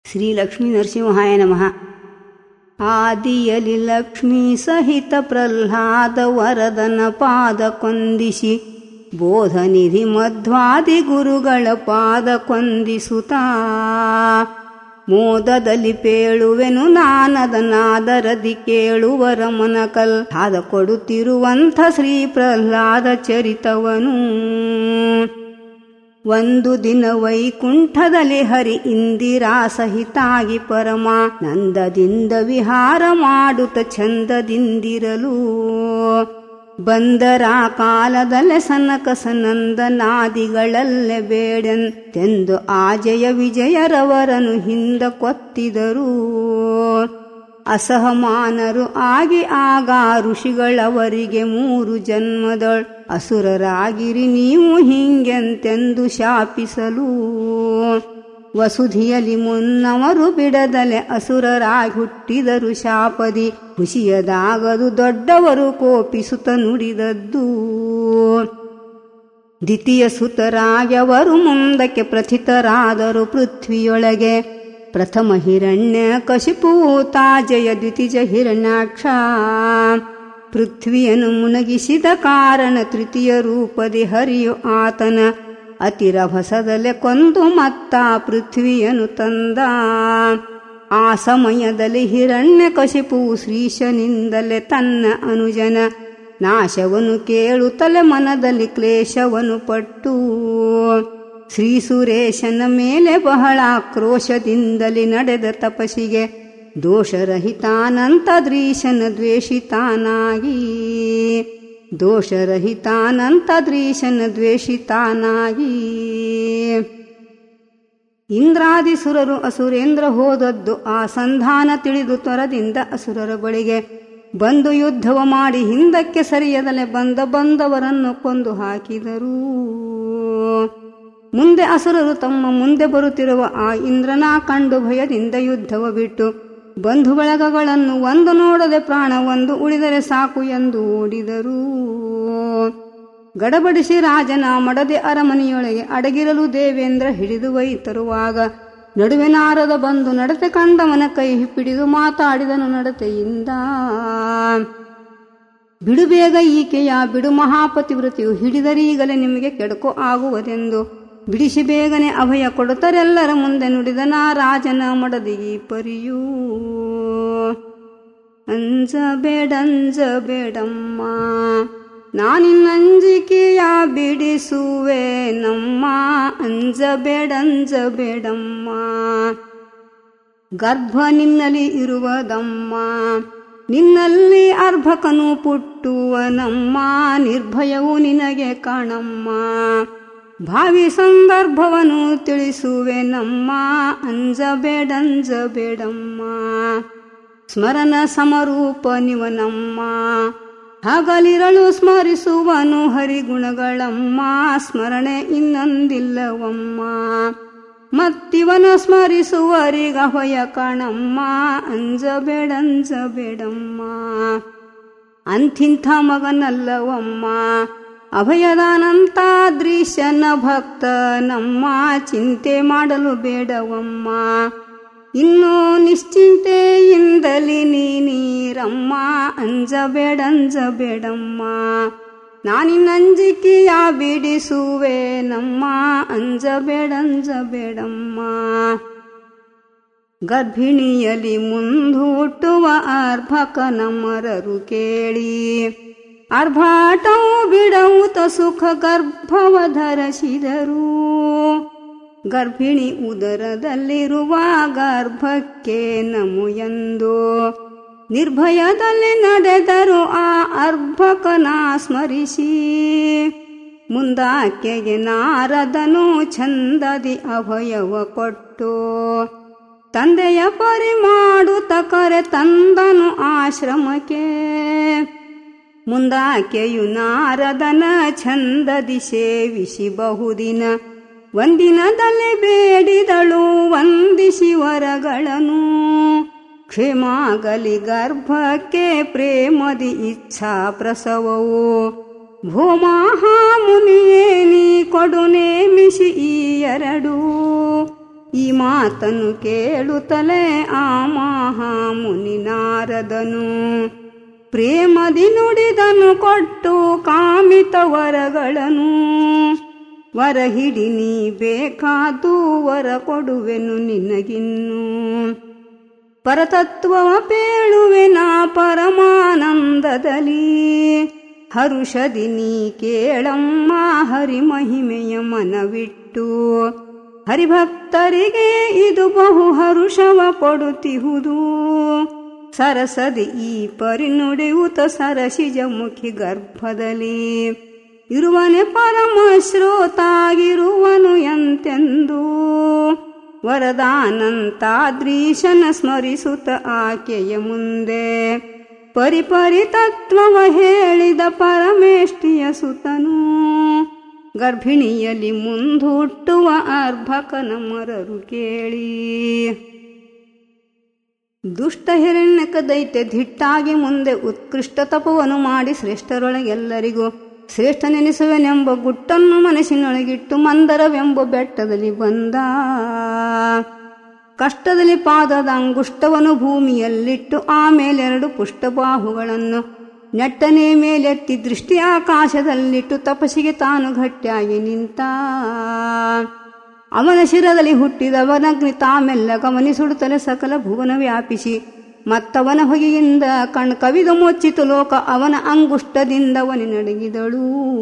ಶ್ರೀ ಲಕ್ಷ್ಮೀ ನರಸಿಂಹಾಯ ನಮಃ ಆದಿಯಲಿ ಲಕ್ಷ್ಮೀ ಸಹಿತ ಪ್ರಹ್ಲಾದ ವರದನ ಪಾದ ಕೊಂದಿಸಿ ಬೋಧನಿಧಿ ಮಧ್ವಾದಿ ಗುರುಗಳ ಪಾದ ಕೊಂದಿಸುತ್ತಾ ಮೋದದಲ್ಲಿ ಪೇಳುವೆನು ನಾನದನಾದರದಿ ಕೇಳುವರ ಮನಕಲ್ ಹಾದ ಕೊಡುತ್ತಿರುವಂಥ ಶ್ರೀ ಪ್ರಹ್ಲಾದ ಚರಿತವನು ಒಂದು ದಿನ ವೈಕುಂಠದಲ್ಲಿ ಹರಿ ಇಂದಿರಾ ಸಹಿತಾಗಿ ಪರಮಾನಂದದಿಂದ ವಿಹಾರ ಮಾಡುತ್ತ ಚಂದದಿಂದಿರಲು ಬಂದರ ಕಾಲದಲ್ಲೇ ಸನಕ ಸನಂದನಾದಿಗಳಲ್ಲೇ ಬೇಡೆಂತೆಂದು ಆಜಯ ವಿಜಯರವರನು ಹಿಂದ ಕೊತ್ತಿದರು ಅಸಹಮಾನರು ಆಗಿ ಆಗ ಋಷಿಗಳವರಿಗೆ ಮೂರು ಜನ್ಮದಳ್ ಅಸುರರಾಗಿರಿ ನೀವು ಹಿಂಗೆಂತೆಂದು ಶಾಪಿಸಲು ವಸುಧಿಯಲ್ಲಿ ಮುನ್ನವರು ಬಿಡದಲೆ ಅಸುರರಾಗಿ ಹುಟ್ಟಿದರು ಶಾಪದಿ ಖುಷಿಯದಾಗದು ದೊಡ್ಡವರು ಕೋಪಿಸುತ್ತ ನುಡಿದದ್ದು ದ್ವಿತೀಯ ಸುತರಾಗ್ಯವರು ಮುಂದಕ್ಕೆ ಪ್ರಥಿತರಾದರು ಪೃಥ್ವಿಯೊಳಗೆ ಪ್ರಥಮ ಹಿರಣ್ಯ ಕಶಿಪು ತಾಜಯ ದ್ವಿತೀಜ ಹಿರಣ್ಯಾಕ್ಷ ಪೃಥ್ವಿಯನ್ನು ಮುನಗಿಸಿದ ಕಾರಣ ತೃತೀಯ ರೂಪದಿ ಹರಿಯು ಆತನ ಅತಿರಭಸದಲೆ ಕೊಂದು ಮತ್ತ ಪೃಥ್ವಿಯನ್ನು ತಂದ ಆ ಸಮಯದಲ್ಲಿ ಹಿರಣ್ಯ ಕಶಿಪು ಶ್ರೀಶನಿಂದಲೇ ತನ್ನ ಅನುಜನ ನಾಶವನ್ನು ಕೇಳುತ್ತಲೇ ಮನದಲ್ಲಿ ಕ್ಲೇಶವನ್ನು ಪಟ್ಟು ಶ್ರೀ ಸುರೇಶನ ಮೇಲೆ ಬಹಳ ಆಕ್ರೋಶದಿಂದಲೇ ನಡೆದ ತಪಸ್ಸಿಗೆ ದೋಷರಹಿತಾನಂತದ್ರೀಶನ ದ್ವೇಷಿತಾನಾಗಿ ದೋಷರಹಿತಾನಂತದ್ರೀಶನ ದ್ವೇಷಿತಾನಾಗಿ ಇಂದ್ರಾದಿಸುರರು ಅಸುರೇಂದ್ರ ಹೋದದ್ದು ಆ ಸಂಧಾನ ತಿಳಿದು ತ್ವರದಿಂದ ಅಸುರರ ಬಳಿಗೆ ಬಂದು ಯುದ್ಧವ ಮಾಡಿ ಹಿಂದಕ್ಕೆ ಸರಿಯದಲೆ ಬಂದ ಬಂದವರನ್ನು ಕೊಂದು ಹಾಕಿದರು ಮುಂದೆ ಅಸುರರು ತಮ್ಮ ಮುಂದೆ ಬರುತ್ತಿರುವ ಆ ಇಂದ್ರನ ಕಂಡು ಭಯದಿಂದ ಯುದ್ಧವ ಬಿಟ್ಟು ಬಂಧು ಬಳಗಗಳನ್ನು ಒಂದು ನೋಡದೆ ಪ್ರಾಣ ಒಂದು ಉಳಿದರೆ ಸಾಕು ಎಂದು ಓಡಿದರು ಗಡಬಡಿಸಿ ರಾಜನ ಮಡದೆ ಅರಮನೆಯೊಳಗೆ ಅಡಗಿರಲು ದೇವೇಂದ್ರ ಹಿಡಿದು ಒಯ್ತರುವಾಗ ನಡುವೆ ನಾರದ ಬಂದು ನಡತೆ ಕಂಡವನ ಕೈ ಹಿಡಿದು ಮಾತಾಡಿದನು ನಡತೆಯಿಂದ ಬಿಡು ಬೇಗ ಈಕೆಯ ಬಿಡು ಮಹಾಪತಿವೃತಿಯು ಹಿಡಿದರೀಗಲೇ ನಿಮಗೆ ಕೆಡಕೋ ಆಗುವುದೆಂದು ಬಿಡಿಸಿ ಬೇಗನೆ ಅಭಯ ಕೊಡುತ್ತರೆಲ್ಲರ ಮುಂದೆ ನುಡಿದ ನಾ ರಾಜನ ಮಡದಿಗಿ ಪರಿಯೂ ಅಂಜ ಬೇಡಂಜ ಬೇಡಮ್ಮ ನಾನಿನ್ನಂಜಿಕೆಯ ಬಿಡಿಸುವೆ ನಮ್ಮ ಅಂಜ ಬೇಡಂಜ ಬೇಡಮ್ಮ ಗರ್ಭ ನಿನ್ನಲ್ಲಿ ಇರುವುದಮ್ಮ ನಿನ್ನಲ್ಲಿ ಅರ್ಭಕನು ಪುಟ್ಟುವನಮ್ಮ ನಿರ್ಭಯವು ನಿನಗೆ ಕಾಣಮ್ಮ ಭಾವಿ ಸಂದರ್ಭವನ್ನು ತಿಳಿಸುವೆ ನಮ್ಮ ಅಂಜ ಬೇಡಂಜ ಬೇಡಮ್ಮ ಸ್ಮರಣ ಸಮರೂಪ ನಿವನಮ್ಮ ಹಗಲಿರಳು ಸ್ಮರಿಸುವನು ಹರಿಗುಣಗಳಮ್ಮ ಸ್ಮರಣೆ ಇನ್ನೊಂದಿಲ್ಲವಮ್ಮ ಮತ್ತಿವನು ಸ್ಮರಿಸುವರಿಗಭಯ ಕಣಮ್ಮ ಅಂಜ ಬೇಡಂಜ ಬೇಡಮ್ಮ ಅಂಥಿಂಥ ಮಗನಲ್ಲವಮ್ಮ ಅಭಯದಾನಂತ ದೃಶ್ಯನ ಭಕ್ತ ನಮ್ಮ ಚಿಂತೆ ಮಾಡಲು ಬೇಡವಮ್ಮ ಇನ್ನು ನಿಶ್ಚಿಂತೆಯಿಂದಲಿ ನೀರಮ್ಮ ಅಂಜ ಬೇಡಂಜ ಬೇಡಮ್ಮ ನಾನಿನ್ನಂಜಿಕೆಯ ಬಿಡಿಸುವೆ ನಮ್ಮ ಅಂಜ ಬೇಡಂಜ ಬೇಡಮ್ಮ ಗರ್ಭಿಣಿಯಲ್ಲಿ ಮುಂದು ಹುಟ್ಟುವ ಅರ್ಭಕನ ಮರರು ಕೇಳಿ ಅರ್ಭಾಟವು ಬಿಡವುತ ಸುಖ ಗರ್ಭವ ಧರಿಸಿದರು ಗರ್ಭಿಣಿ ಉದರದಲ್ಲಿರುವ ಗರ್ಭಕ್ಕೆ ನಮು ಎಂದು ನಿರ್ಭಯದಲ್ಲಿ ನಡೆದರು ಆ ಅರ್ಭಕನ ಸ್ಮರಿಸಿ ಮುಂದಾಕೆಗೆ ನಾರದನು ಚಂದದಿ ಅಭಯವ ಕೊಟ್ಟು ತಂದೆಯ ಪರಿ ಮಾಡುತ್ತ ಕರೆ ತಂದನು ಆಶ್ರಮಕ್ಕೆ ಮುಂದಾಕೆಯು ನಾರದನ ಚಂದದಿ ಸೇವಿಸಿ ಬಹುದಿನ ಒಂದಿನದಲ್ಲಿ ಬೇಡಿದಳು ವಂದಿಸಿ ವರಗಳನ್ನು ಕ್ಷೇಮಾಗಲಿ ಗರ್ಭಕ್ಕೆ ಪ್ರೇಮದಿ ಇಚ್ಛಾ ಪ್ರಸವವು ಭೂಮಾಹಾಮುನಿಯೇ ನೀ ಕೊಡು ನೇಮಿಸಿ ಈ ಎರಡು ಈ ಮಾತನ್ನು ಕೇಳುತ್ತಲೇ ಆ ಮಹಾಮುನಿ ನಾರದನು ಪ್ರೇಮದಿ ನುಡಿದನು ಕೊಟ್ಟು ಕಾಮಿತ ವರಗಳನ್ನು ವರ ಹಿಡಿ ನೀ ಬೇಕಾದು ವರ ಕೊಡುವೆನು ನಿನಗಿನ್ನು ಪರತತ್ವವ ಪೇಳುವೆನ ಪರಮಾನಂದದಲ್ಲಿ ಹರುಷದಿ ನೀ ಕೇಳಮ್ಮ ಹರಿ ಮಹಿಮೆಯ ಮನವಿಟ್ಟು ಹರಿಭಕ್ತರಿಗೆ ಇದು ಬಹು ಹರುಷವ ಕೊಡುತ್ತಿಹುದು ಸರಸದಿ ಈ ಪರಿನುಡಿಯುತ ಸರಸಿಜ ಮುಖಿ ಗರ್ಭದಲ್ಲಿ ಇರುವನೆ ಪರಮ ಶ್ರೋತಾಗಿರುವನು ಎಂತೆಂದು ವರದಾನಂತಾದ್ರೀಶನ ಸ್ಮರಿಸುತ್ತ ಆಕೆಯ ಮುಂದೆ ಪರಿಪರಿ ತತ್ವವ ಹೇಳಿದ ಪರಮೇಷ್ಠಿಯ ಸುತನು ಗರ್ಭಿಣಿಯಲ್ಲಿ ಮುಂದೂಟ್ಟುವ ಅರ್ಭಕನ ಮರರು ಕೇಳಿ ದುಷ್ಟ ಹಿರಣ್ಯಕ ದೈತ್ಯ ಧಿಟ್ಟಾಗಿ ಮುಂದೆ ಉತ್ಕೃಷ್ಟ ತಪವನ್ನು ಮಾಡಿ ಶ್ರೇಷ್ಠರೊಳಗೆಲ್ಲರಿಗೂ ಶ್ರೇಷ್ಠನೆನಿಸುವೆನೆಂಬ ಗುಟ್ಟನ್ನು ಮನಸ್ಸಿನೊಳಗಿಟ್ಟು ಮಂದರವೆಂಬ ಬೆಟ್ಟದಲ್ಲಿ ಬಂದ ಕಷ್ಟದಲ್ಲಿ ಪಾದದ ಅಂಗುಷ್ಟವನ್ನು ಭೂಮಿಯಲ್ಲಿಟ್ಟು ಆಮೇಲೆ ಎರಡು ಪುಷ್ಟಬಾಹುಗಳನ್ನು ನೆಟ್ಟನೆ ಮೇಲೆತ್ತಿ ದೃಷ್ಟಿ ಆಕಾಶದಲ್ಲಿಟ್ಟು ತಪಸ್ಸಿಗೆ ತಾನು ಗಟ್ಟಿಯಾಗಿ ನಿಂತ ಅವನ ಶಿರದಲ್ಲಿ ಹುಟ್ಟಿದವನಗ್ನಿ ತಾಮೆಲ್ಲ ಗಮನಿಸುಡುತ್ತಲೇ ಸಕಲ ಭುವನ ವ್ಯಾಪಿಸಿ ಮತ್ತವನ ಹೊಗೆಯಿಂದ ಕಣ್ ಕವಿದು ಮುಚ್ಚಿತು ಲೋಕ ಅವನ ಅಂಗುಷ್ಟದಿಂದವನಿ ನಡಗಿದಳು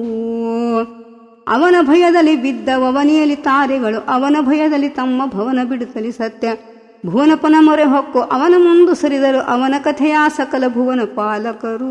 ಅವನ ಭಯದಲ್ಲಿ ಬಿದ್ದವನಿಯಲ್ಲಿ ತಾರೆಗಳು ಅವನ ಭಯದಲ್ಲಿ ತಮ್ಮ ಭವನ ಬಿಡುತ್ತಲಿ ಸತ್ಯ ಭುವನಪನ ಮೊರೆ ಹೊಕ್ಕು ಅವನ ಮುಂದು ಸರಿದರು ಅವನ ಕಥೆಯ ಸಕಲ ಭುವನ ಪಾಲಕರು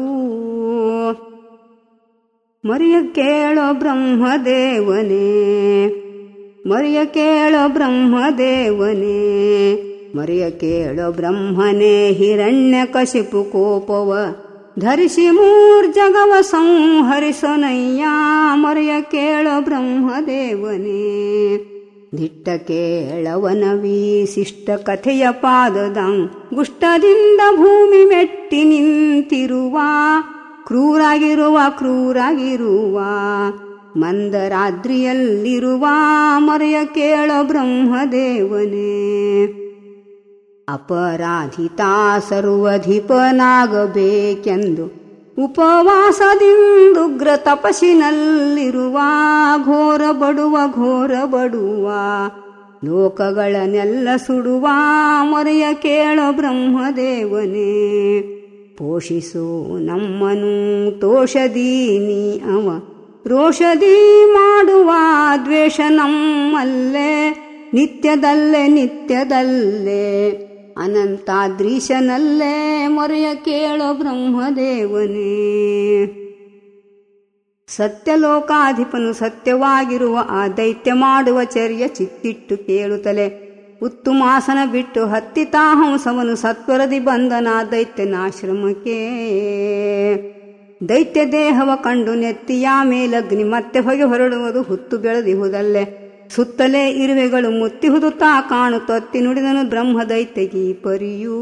ಮರಿಯ ಕೇಳೋ ಬ್ರಹ್ಮದೇವನೇ ಮರಿಯ ಕೇಳೋ ಬ್ರಹ್ಮದೇವನೇ ಮರಿಯ ಕೇಳೋ ಬ್ರಹ್ಮನೇ ಹಿರಣ್ಯ ಕಶಿಪು ಕೋಪವ ಧರಿಸಿ ಮೂರ್ಜಗವ ಸಂಹರಿಸನಯ್ಯ ಮರೆಯ ಕೇಳ ಬ್ರಹ್ಮದೇವನೇ ದಿಟ್ಟ ಕೇಳವನ ವೀಸಿಷ್ಟ ಕಥೆಯ ಪಾದದಂ ಗುಷ್ಟದಿಂದ ಭೂಮಿ ಮೆಟ್ಟಿ ನಿಂತಿರುವ ಕ್ರೂರಾಗಿರುವ ಕ್ರೂರಾಗಿರುವ ಮಂದರಾದ್ರಿಯಲ್ಲಿರುವ ಮರೆಯ ಕೇಳ ಬ್ರಹ್ಮದೇವನೇ ಅಪರಾಧಿತಾ ಸರ್ವಧಿಪನಾಗಬೇಕೆಂದು ಉಪವಾಸದಿಂದುಗ್ರ ತಪಸ್ಸಿನಲ್ಲಿರುವ ಘೋರ ಬಡುವ ಘೋರ ಬಡುವ ಲೋಕಗಳನ್ನೆಲ್ಲ ಸುಡುವ ಮೊರೆಯ ಕೇಳ ಬ್ರಹ್ಮದೇವನೇ ಪೋಷಿಸು ನಮ್ಮನು ತೋಷದೀನಿ ಅವ ರೋಷದಿ ಮಾಡುವ ದ್ವೇಷ ನಮ್ಮಲ್ಲೇ ನಿತ್ಯದಲ್ಲೇ ನಿತ್ಯದಲ್ಲೇ ಅನಂತಾದ್ರೀಶನಲ್ಲೇ ಮೊರೆಯ ಕೇಳೋ ಬ್ರಹ್ಮದೇವನೇ ಸತ್ಯಲೋಕಾಧಿಪನು ಸತ್ಯವಾಗಿರುವ ಆ ದೈತ್ಯ ಮಾಡುವ ಚರ್ಯ ಚಿತ್ತಿಟ್ಟು ಕೇಳುತ್ತಲೇ ಉತ್ತುಮಾಸನ ಬಿಟ್ಟು ಹತ್ತಿತಾ ಹಂಸವನು ಸತ್ವರದಿ ಬಂದನ ದೈತ್ಯನಾಶ್ರಮಕ್ಕೆ ದೈತ್ಯ ದೇಹವ ಕಂಡು ನೆತ್ತಿಯ ಮೇಲಗ್ನಿ ಮತ್ತೆ ಹೊಗೆ ಹೊರಡುವುದು ಹುತ್ತು ಬೆಳೆದಿಹುದಲ್ಲೇ ಸುತ್ತಲೇ ಇರುವೆಗಳು ಮುತ್ತಿಹುದು ತಾ ಕಾಣು ತೊತ್ತಿ ನುಡಿದನು ಬ್ರಹ್ಮ ದೈತ್ಯಗಿ ಪರಿಯೂ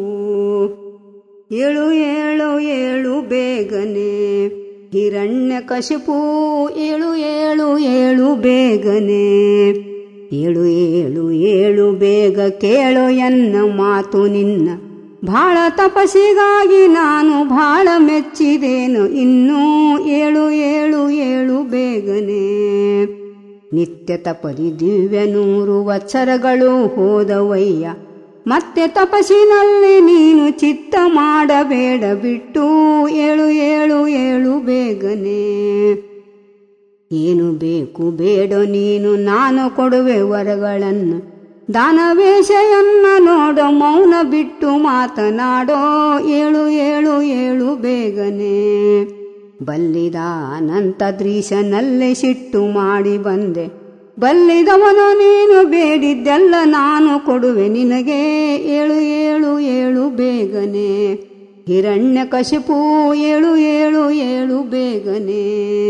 ಏಳು ಏಳು ಏಳು ಬೇಗನೆ ಹಿರಣ್ಯ ಕಶಿಪು ಏಳು ಏಳು ಏಳು ಬೇಗನೆ ಏಳು ಏಳು ಏಳು ಬೇಗ ಕೇಳೋ ಎನ್ನ ಮಾತು ನಿನ್ನ ಭಾಳ ತಪಸ್ಸಿಗಾಗಿ ನಾನು ಭಾಳ ಮೆಚ್ಚಿದೇನು ಇನ್ನೂ ಏಳು ಏಳು ಏಳು ಬೇಗನೆ ನಿತ್ಯ ತಪದಿ ದಿವ್ಯ ನೂರು ವತ್ಸರಗಳು ಹೋದವಯ್ಯ ಮತ್ತೆ ತಪಸ್ಸಿನಲ್ಲಿ ನೀನು ಚಿತ್ತ ಮಾಡಬೇಡ ಬಿಟ್ಟು ಏಳು ಏಳು ಏಳು ಬೇಗನೆ ಏನು ಬೇಕು ಬೇಡ ನೀನು ನಾನು ಕೊಡುವೆ ವರಗಳನ್ನು ದಾನವೇಶಯನ್ನ ನೋಡೋ ಮೌನ ಬಿಟ್ಟು ಮಾತನಾಡೋ ಏಳು ಏಳು ಏಳು ಬೇಗನೆ ಬಲ್ಲಿದ ಅನಂತದ್ರೀಶನಲ್ಲೇ ಸಿಟ್ಟು ಮಾಡಿ ಬಂದೆ ಬಲ್ಲಿದವನು ನೀನು ಬೇಡಿದ್ದೆಲ್ಲ ನಾನು ಕೊಡುವೆ ನಿನಗೆ ಏಳು ಏಳು ಏಳು ಬೇಗನೆ ಹಿರಣ್ಯ ಕಶಿಪು ಏಳು ಏಳು ಏಳು ಬೇಗನೆ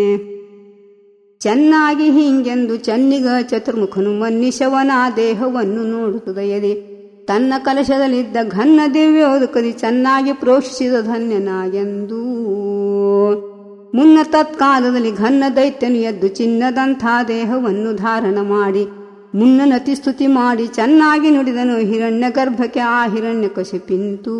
ಚೆನ್ನಾಗಿ ಹಿಂಗೆಂದು ಚನ್ನಿಗ ಚತುರ್ಮುಖನು ಮನ್ನಿಶವನ ದೇಹವನ್ನು ನೋಡುತ್ತದೆಯದೆ ತನ್ನ ಕಲಶದಲ್ಲಿದ್ದ ಘನ್ನ ದಿವ್ಯೋದಕದಿ ಚೆನ್ನಾಗಿ ಪ್ರೋಷಿಸಿದ ಧನ್ಯನಾಗೆಂದೂ ಮುನ್ನ ತತ್ಕಾಲದಲ್ಲಿ ಘನ್ನ ದೈತ್ಯನು ಎದ್ದು ಚಿನ್ನದಂಥ ದೇಹವನ್ನು ಧಾರಣ ಮಾಡಿ ಮುನ್ನನತಿ ಸ್ತುತಿ ಮಾಡಿ ಚೆನ್ನಾಗಿ ನುಡಿದನು ಹಿರಣ್ಯ ಗರ್ಭಕ್ಕೆ ಆ ಹಿರಣ್ಯ ಕಶಿಪಿಂತೂ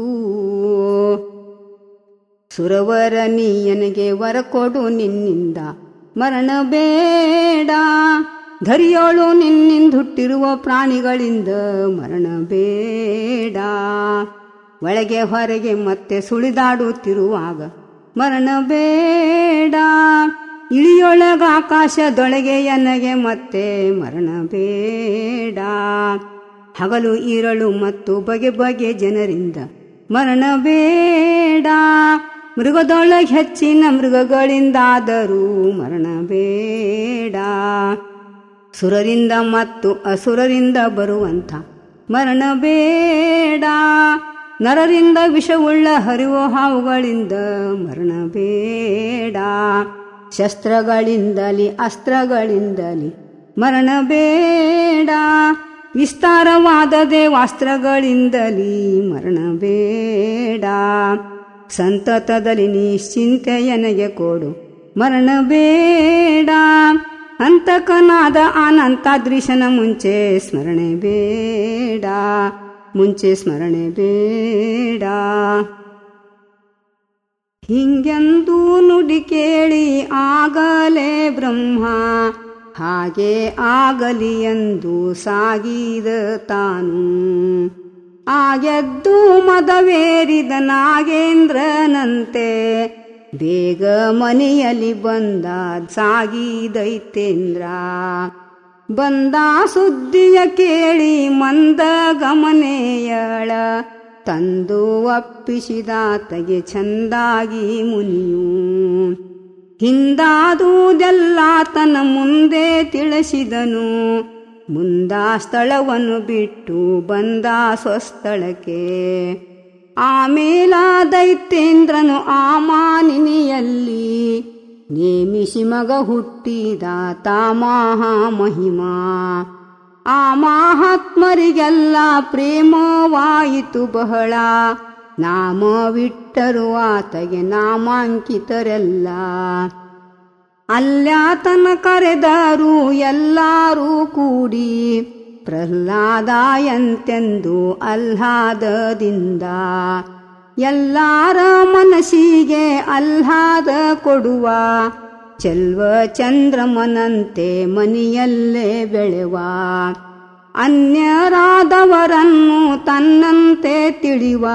ಸುರವರ ನೀಯನಿಗೆ ವರ ಕೊಡು ನಿನ್ನಿಂದ ಮರಣ ಬೇಡ ಧರಿಯೋಳು ನಿನ್ನಿಂದ ಹುಟ್ಟಿರುವ ಪ್ರಾಣಿಗಳಿಂದ ಮರಣ ಬೇಡ ಒಳಗೆ ಹೊರಗೆ ಮತ್ತೆ ಸುಳಿದಾಡುತ್ತಿರುವಾಗ ಮರಣ ಬೇಡ ಇಳಿಯೊಳಗ ಆಕಾಶದೊಳಗೆ ಎನಗೆ ಮತ್ತೆ ಮರಣ ಬೇಡ ಹಗಲು ಇರಳು ಮತ್ತು ಬಗೆ ಬಗೆ ಜನರಿಂದ ಮರಣ ಬೇಡ ಮೃಗದೊಳಗೆ ಹೆಚ್ಚಿನ ಮೃಗಗಳಿಂದಾದರೂ ಮರಣ ಬೇಡ ಸುರರಿಂದ ಮತ್ತು ಅಸುರರಿಂದ ಬರುವಂಥ ಮರಣ ಬೇಡ ನರರಿಂದ ವಿಷವುಳ್ಳ ಹರಿವು ಹಾವುಗಳಿಂದ ಮರಣ ಬೇಡ ಶಸ್ತ್ರಗಳಿಂದಲಿ ಅಸ್ತ್ರಗಳಿಂದಲಿ ಮರಣ ಬೇಡ ವಿಸ್ತಾರವಾದ ದೇವಾಸ್ತ್ರಗಳಿಂದಲಿ ಮರಣ ಬೇಡ ಸಂತತದಲ್ಲಿ ನಿಶ್ಚಿಂತೆಯನಗೆ ಕೊಡು ಮರಣ ಬೇಡ ಅಂತಕನಾದ ಅನಂತ ದೃಶನ ಮುಂಚೆ ಸ್ಮರಣೆ ಬೇಡ ಮುಂಚೆ ಸ್ಮರಣೆ ಬೇಡ ಹಿಂಗೆಂದು ನುಡಿ ಕೇಳಿ ಆಗಲೇ ಬ್ರಹ್ಮ ಹಾಗೆ ಆಗಲಿ ಎಂದು ಸಾಗಿದ ತಾನು ಆಗೆದ್ದು ಮದವೇರಿದ ನಾಗೇಂದ್ರನಂತೆ ಬೇಗ ಮನೆಯಲ್ಲಿ ಬಂದ ಸಾಗಿದೈತೇಂದ್ರ ಬಂದ ಸುದ್ದಿಯ ಕೇಳಿ ಮಂದ ಗಮನೆಯಳ ತಂದು ಅಪ್ಪಿಸಿದಾತಗೆ ಚಂದಾಗಿ ಮುನಿಯು ಹಿಂದಾದುದೆಲ್ಲ ತನ್ನ ಮುಂದೆ ತಿಳಿಸಿದನು ಮುಂದ ಸ್ಥಳವನ್ನು ಬಿಟ್ಟು ಬಂದ ಸ್ವಸ್ಥಳಕ್ಕೆ ಆಮೇಲ ದೈತ್ಯೇಂದ್ರನು ಆ ಮಾನಿನಿಯಲ್ಲಿ ನೇಮಿಸಿ ಮಗ ಹುಟ್ಟಿದ ತಾ ಮಹಿಮಾ ಆ ಮಹಾತ್ಮರಿಗೆಲ್ಲ ಪ್ರೇಮವಾಯಿತು ಬಹಳ ನಾಮವಿಟ್ಟರು ಆತಗೆ ನಾಮಾಂಕಿತರೆಲ್ಲ ಅಲ್ಯಾತನ ಕರೆದರು ಎಲ್ಲರೂ ಕೂಡಿ ಪ್ರಹ್ಲಾದಾಯಂತೆಂದು ಅಲ್ಲಾದದಿಂದ ಎಲ್ಲಾರ ಮನಸ್ಸಿಗೆ ಅಲ್ಲಾದ ಕೊಡುವ ಚೆಲ್ವ ಚಂದ್ರಮನಂತೆ ಮನೆಯಲ್ಲೇ ಬೆಳೆವ ಅನ್ಯರಾದವರನ್ನು ತನ್ನಂತೆ ತಿಳಿವ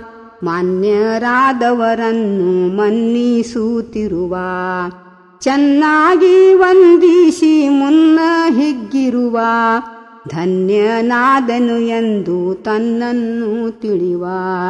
ಮಾನ್ಯರಾದವರನ್ನು ಮನ್ನಿಸುತ್ತಿರುವ ಚೆನ್ನಾಗಿ ವಂದಿಸಿ ಮುನ್ನ ಹಿಗ್ಗಿರುವ ಧನ್ಯನಾದನು ಎಂದು ತನ್ನನ್ನು ತಿಳಿವ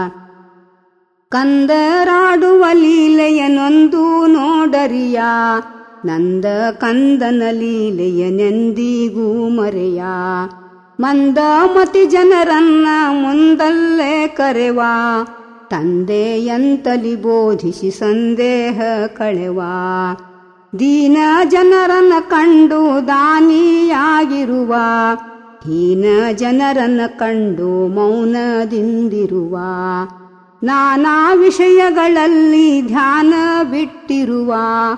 ಕಂದರಾಡುವ ಲೀಲೆಯನೊಂದು ನೋಡರಿಯ ನಂದ ಕಂದನ ಲೀಲೆಯನೆಂದಿಗೂ ಮರೆಯ ಮಂದಮತಿ ಜನರನ್ನ ಮುಂದಲ್ಲೇ ಕರೆವ ತಂದೆಯಂತಲಿ ಬೋಧಿಸಿ ಸಂದೇಹ ಕಳೆವ ದೀನ ಜನರನ್ನ ಕಂಡು ದಾನಿಯಾಗಿರುವ ಹೀನ ಜನರನ್ನ ಕಂಡು ಮೌನದಿಂದಿರುವ ನಾನಾ ವಿಷಯಗಳಲ್ಲಿ ಧ್ಯಾನ ಬಿಟ್ಟಿರುವ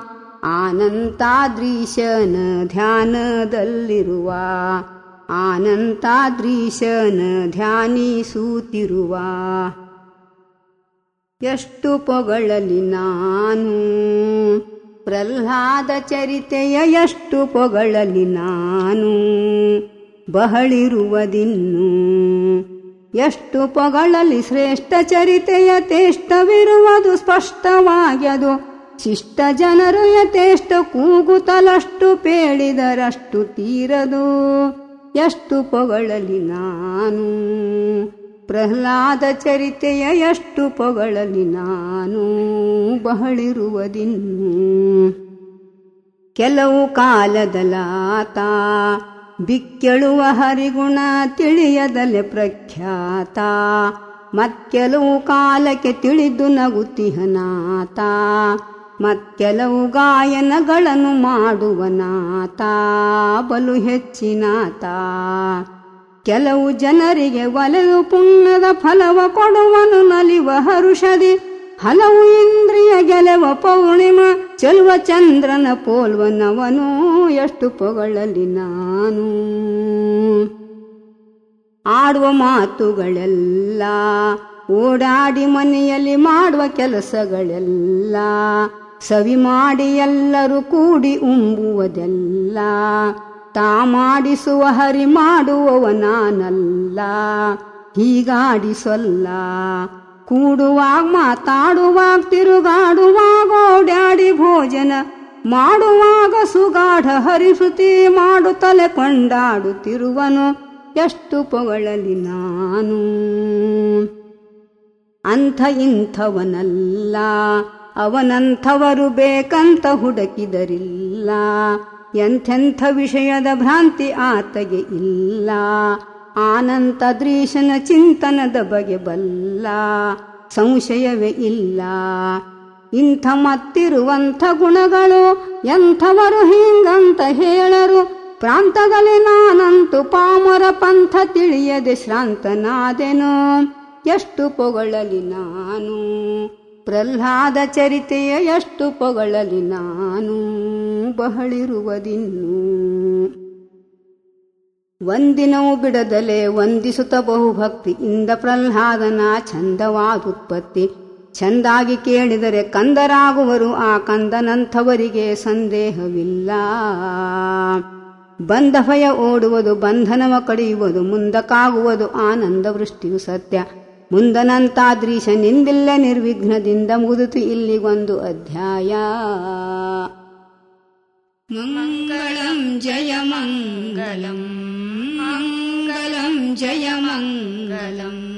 ಆನಂತಾದ್ರೀಶನ ಧ್ಯಾನದಲ್ಲಿರುವ ಆನಂತಾದ್ರೀಶನ ಧ್ಯಾನಿಸುತ್ತಿರುವ ಎಷ್ಟು ಪೊಗಳಲಿ ನಾನು ಪ್ರಹ್ಲಾದ ಚರಿತೆಯ ಎಷ್ಟು ಪೊಗಳಲಿ ನಾನು ಬಹಳಿರುವುದಿನ್ನು ಎಷ್ಟು ಪೊಗಳಲಿ ಶ್ರೇಷ್ಠ ಚರಿತೆಯ ತೇಷ್ಟವಿರುವುದು ಸ್ಪಷ್ಟವಾಗ್ಯದು ಶಿಷ್ಟ ಜನರು ಯಥೇಷ್ಟ ಕೂಗುತ್ತಲಷ್ಟು ಪೇಳಿದರಷ್ಟು ತೀರದು ಎಷ್ಟು ಪೊಗಳಲಿ ನಾನು ಪ್ರಹ್ಲಾದ ಚರಿತೆಯ ಎಷ್ಟು ಪೊಗಳಲಿ ನಾನು ಬಹಳಿರುವುದಿನ್ನು ಕೆಲವು ಕಾಲದಲಾತ ಬಿಕ್ಕೆಳುವ ಹರಿಗುಣ ತಿಳಿಯದಲೆ ಪ್ರಖ್ಯಾತ ಮತ್ಕೆಲವು ಕಾಲಕ್ಕೆ ತಿಳಿದು ನಗುತಿಹನಾತ ಮತ್ಕೆಲವು ಗಾಯನಗಳನ್ನು ಮಾಡುವನಾತ ಬಲು ಹೆಚ್ಚಿನಾತ ಕೆಲವು ಜನರಿಗೆ ಒಲೆದು ಪುಣ್ಯದ ಫಲವ ಕೊಡುವನು ನಲಿವ ಹರುಷದಿ ಹಲವು ಇಂದ್ರಿಯ ಗೆಲುವ ಪೌರ್ಣಿಮ ಚೆಲುವ ಚಂದ್ರನ ಪೋಲ್ವನವನು ಎಷ್ಟು ಪೊಗಳಲಿ ನಾನು ಆಡುವ ಮಾತುಗಳೆಲ್ಲ ಓಡಾಡಿ ಮನೆಯಲ್ಲಿ ಮಾಡುವ ಕೆಲಸಗಳೆಲ್ಲ ಸವಿ ಮಾಡಿ ಎಲ್ಲರೂ ಕೂಡಿ ಉಂಬುವುದೆಲ್ಲ ತಾ ಮಾಡಿಸುವ ಹರಿ ಮಾಡುವವ ನಾನಲ್ಲ ಹೀಗಾಡಿಸೊಲ್ಲ ಕೂಡುವಾಗ ಮಾತಾಡುವಾಗ ತಿರುಗಾಡುವಾಗ ಓಡಾಡಿ ಭೋಜನ ಮಾಡುವಾಗ ಸುಗಾಢ ಹರಿಸುತಿ ಮಾಡುತ್ತಲೆ ಕೊಂಡಾಡುತ್ತಿರುವನು ಎಷ್ಟು ಪೊಗಳಲಿ ನಾನು ಅಂಥ ಇಂಥವನಲ್ಲ ಅವನಂಥವರು ಬೇಕಂತ ಹುಡುಕಿದರಿಲ್ಲ ಎಂಥೆಂಥ ವಿಷಯದ ಭ್ರಾಂತಿ ಆತಗೆ ಇಲ್ಲ ಆನಂತ ದೃಶನ ಚಿಂತನದ ಬಗೆ ಬಲ್ಲ ಸಂಶಯವೇ ಇಲ್ಲ ಇಂಥ ಮತ್ತಿರುವಂಥ ಗುಣಗಳು ಎಂಥವರು ಹಿಂಗಂತ ಹೇಳರು ಪ್ರಾಂತದಲ್ಲಿ ನಾನಂತೂ ಪಾಮರ ಪಂಥ ತಿಳಿಯದೆ ಶ್ರಾಂತನಾದೆನು ಎಷ್ಟು ಪೊಗಳಲಿ ನಾನು ಪ್ರಹ್ಲಾದ ಚರಿತೆಯ ಎಷ್ಟು ಪೊಗಳಲಿ ನಾನು ಬಹಳಿರುವುದಿನ್ನು ಒಂದಿನವೂ ಬಿಡದಲೆ ವಂದಿಸುತ್ತ ಬಹುಭಕ್ತಿಯಿಂದ ಪ್ರಹ್ಲಾದನ ಚಂದವಾದುತ್ಪತ್ತಿ ಚಂದಾಗಿ ಕೇಳಿದರೆ ಕಂದರಾಗುವರು ಆ ಕಂದನಂಥವರಿಗೆ ಸಂದೇಹವಿಲ್ಲ ಬಂಧ ಭಯ ಓಡುವುದು ಬಂಧನವ ಕಡಿಯುವುದು ಮುಂದಕ್ಕಾಗುವುದು ಆನಂದ ವೃಷ್ಟಿಯು ಸತ್ಯ ಮುಂದನಂತಾದ್ರೀಶ ನಿಂದಿಲ್ಲ ನಿರ್ವಿಘ್ನದಿಂದ ಮುಗಿದಿತು ಇಲ್ಲಿಗೊಂದು ಅಧ್ಯಾಯ ಮಂಗಳಂ ಜಯ ಮಂಗಳಂ ಮಂಗಳಂ ಜಯ ಮಂಗಳಂ